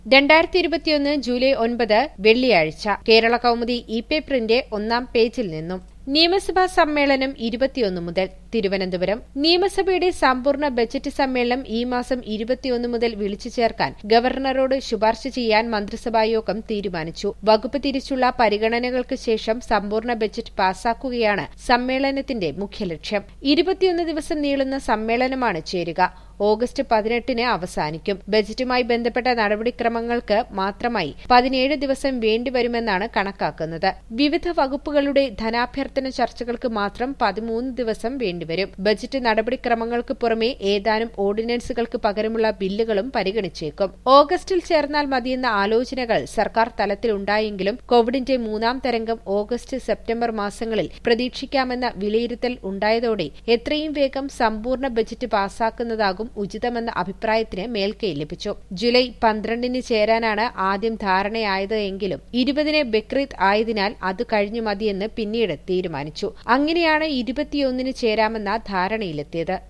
രണ്ടായിരത്തി ഇരുപത്തിയൊന്ന് ജൂലൈ ഒൻപത് വെള്ളിയാഴ്ച കേരള കൗമുദി ഇ പേപ്പറിന്റെ ഒന്നാം പേജിൽ നിന്നും നിയമസഭാ സമ്മേളനം ഇരുപത്തിയൊന്ന് മുതൽ തിരുവനന്തപുരം നിയമസഭയുടെ സമ്പൂർണ്ണ ബജറ്റ് സമ്മേളനം ഈ മാസം ഇരുപത്തിയൊന്ന് മുതൽ വിളിച്ചു ചേർക്കാൻ ഗവർണറോട് ശുപാർശ ചെയ്യാൻ മന്ത്രിസഭായോഗം തീരുമാനിച്ചു വകുപ്പ് തിരിച്ചുള്ള പരിഗണനകൾക്ക് ശേഷം സമ്പൂർണ്ണ ബജറ്റ് പാസാക്കുകയാണ് സമ്മേളനത്തിന്റെ മുഖ്യ ലക്ഷ്യം ഇരുപത്തിയൊന്ന് ദിവസം നീളുന്ന സമ്മേളനമാണ് ചേരുക ഓഗസ്റ്റ് പതിനെട്ടിന് അവസാനിക്കും ബജറ്റുമായി ബന്ധപ്പെട്ട നടപടിക്രമങ്ങൾക്ക് മാത്രമായി പതിനേഴ് ദിവസം വേണ്ടിവരുമെന്നാണ് കണക്കാക്കുന്നത് വിവിധ വകുപ്പുകളുടെ ധനാഭ്യർത്ഥന ചർച്ചകൾക്ക് മാത്രം പതിമൂന്ന് ദിവസം വേണ്ടിവരും ബജറ്റ് നടപടിക്രമങ്ങൾക്ക് പുറമെ ഏതാനും ഓർഡിനൻസുകൾക്ക് പകരമുള്ള ബില്ലുകളും പരിഗണിച്ചേക്കും ഓഗസ്റ്റിൽ ചേർന്നാൽ മതിയെന്ന ആലോചനകൾ സർക്കാർ തലത്തിലുണ്ടായെങ്കിലും കോവിഡിന്റെ മൂന്നാം തരംഗം ഓഗസ്റ്റ് സെപ്റ്റംബർ മാസങ്ങളിൽ പ്രതീക്ഷിക്കാമെന്ന വിലയിരുത്തൽ ഉണ്ടായതോടെ എത്രയും വേഗം സമ്പൂർണ്ണ ബജറ്റ് പാസാക്കുന്നതാകും ഉചിതമെന്ന അഭിപ്രായത്തിന് മേൽക്കൈ ലഭിച്ചു ജൂലൈ പന്ത്രണ്ടിന് ചേരാനാണ് ആദ്യം ധാരണയായത് എങ്കിലും ഇരുപതിന് ബക്രീദ് ആയതിനാൽ അത് കഴിഞ്ഞു മതിയെന്ന് പിന്നീട് തീരുമാനിച്ചു അങ്ങനെയാണ് ഇരുപത്തിയൊന്നിന് ചേരാമെന്ന ധാരണയിലെത്തിയത്